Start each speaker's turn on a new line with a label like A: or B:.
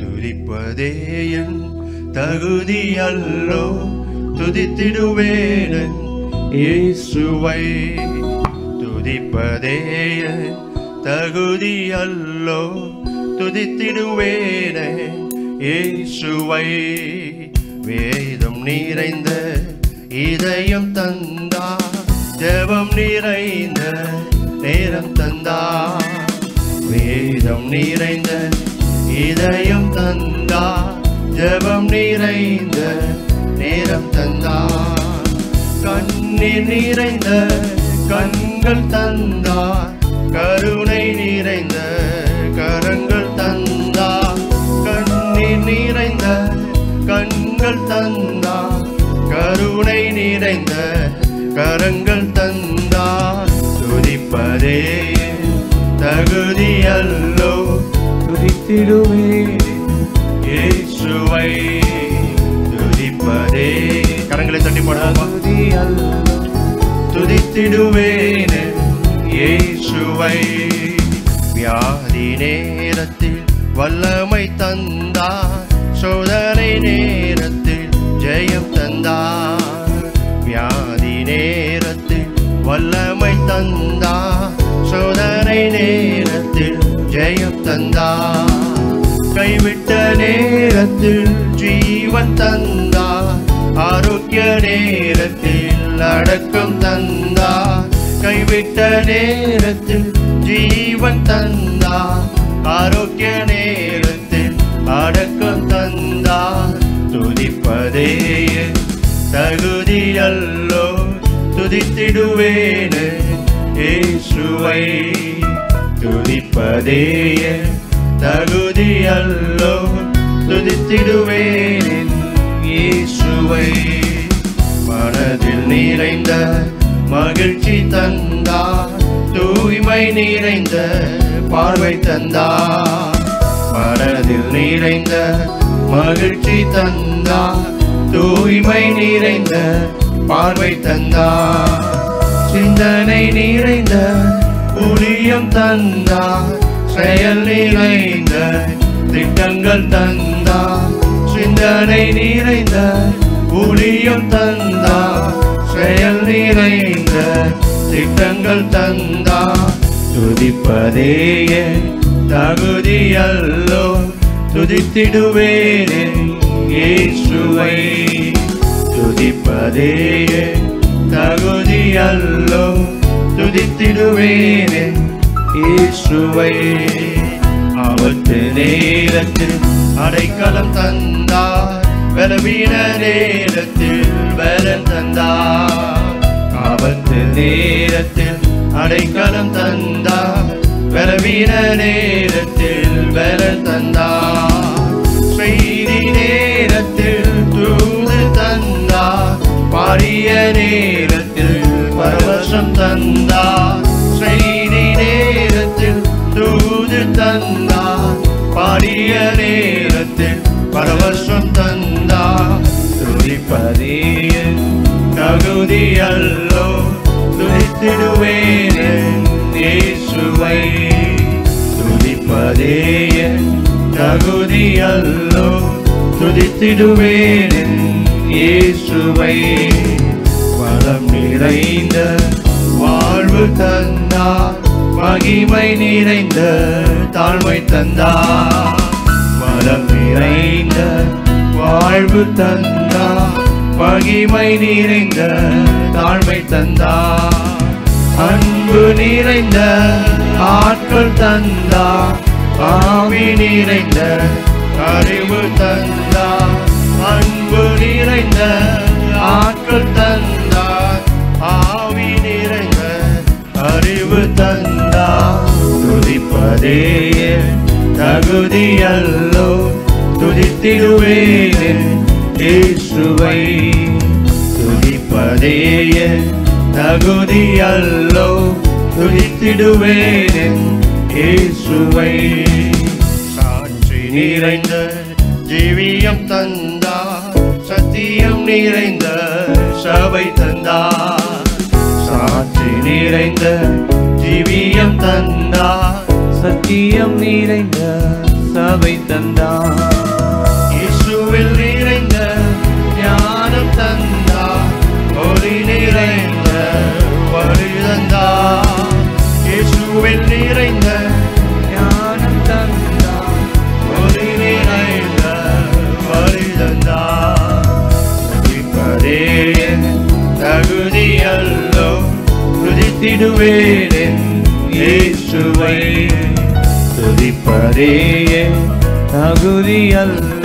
A: துதிப்பதே என் தகுதி அல்லோ துதித்திடுவேன் இயேசுவை துதிப்பதே என் தகுதி அல்லோ துதித்திடுவேன் இயேசுவை வேதம் நிறைந்த இதயம் தந்தா ஜெபம் நிறைந்த நேரம் தந்தா வேதம் நிறைந்த இதயம் தந்தா ஜெபம் நிறைந்த நேரம் தந்தா கண்ணீர் நிறைந்த கண்கள் தந்தா கருணை நிறைந்த கரங்கள் தந்தா கண்ணீர் நிறைந்த கண்கள் தந்தா கருணை நிறைந்த கரங்கள் தந்தா துதிப்பதே தகுதி அல்லோ
B: துதித்திடுவேன்
A: இயேசுவை துதிப்பதே கரங்களை தட்டி போடாமா
B: தகுதி அல்ல
A: துதித்திடுவேன் இயேசுவை வியாதி நேரத்தில் வல்லமை தந்தார் சோதனை நேரத்தில் ஜெயம் தந்தார் வியாதி நேரத்தில் வல்லமை தந்தார் சோதனை நேரத்தில் ஜெயம் தந்தார் கைவிட்ட நேரத்தில் ஜீவன் தந்தார் ஆரோக்கிய நேரத்தில் அடக்கம் தந்தார் கைவிட்ட நேரத்தில் ஜீவன் தந்தார் ஆரோக்கிய நேரத்தில் அடக்கம் தந்தார் துதிப்பதே என் தகுதி அல்லோ துதித்திடுவேன் இயேசுவை துதிப்பதே என் தகுதி அல்லோ துதித்திடுவேன் இயேசுவை மனதில் நிறைந்த மகிழ்ச்சி தந்தார் தூய்மை நிறைந்த பார்வை தந்தார் மனதில் நிறைந்த மகிழ்ச்சி தந்தார் தூய்மை நிறைந்த பார்வை தந்தார் சிந்தனை நிறைந்த ஊழியம் தந்தார் செயல் நிறைந்த திட்டங்கள் தந்தார் சிந்தனை நிறைந்த ஊழியம் தந்தார் செயல் நிறைந்த திட்டங்கள் தந்தார் துதிப்பதே என் தகுதி அல்லோ துதித்திடுவேன் இயேசுவை துதிப்பதே என் தகுதி அல்லோ துதித்திடுவேன் இயேசுவை ஆபத்து நேரத்தில் அடைக்கலம் தந்தார் பலவீன நேரத்தில் பலன் தந்தார் ஆபத்து நேரத்தில் அடைக்கலம் தந்தார் பலவீன நேரத்தில் பலன் தந்தார் செய்தி நேரத்தில் தூது தந்தார் பாடிய நேரத்தில் பரவசம் தந்தார் செய்தி நேரத்தில் தூது தந்தார் பாடிய நேரத்தில் பரவசம் தந்தார் துதிப்பதே என் தகுதி அல்லோ துதித்திடுவேன் இயேசுவை துதிப்பதே என் தகுதி அல்லோ துதித்திடுவேன் இயேசுவை வளம் நிறைந்த வாழ்வு தந்தார் மகிமை நிறைந்த தாழ்மை தந்தார் வளம் நிறைந்த வாழ்வு தந்தார் மகிமை நிறைந்த தாழ்மை தந்தார் அன்பு நிறைந்த ஆட்கள் தந்தார் ஆவி நிறைந்த அறிவு தந்தார் அன்பு நிறைந்த ஆட்கள் தந்தார் ஆவி நிறைந்த அறிவு தந்தார் துதிப்பதே என் தகுதி அல்லோ துதித்திடுவேன் இயேசுவை துதிப்பதே என் தகுதி அல்லோ துதித்திடுவேன் இயேசுவை சாட்சி நிறைந்த ஜீவியம் தந்தா சத்தியம் நிறைந்த சபை தந்தா சாட்சி நிறைந்த ஜீவியம் தந்தா
B: சத்தியம் நிறைந்த சபை தந்தான்
A: துதித்திடுவேன் என் இயேசுவை துதிப்பதே என்
B: தகுதி அல்ல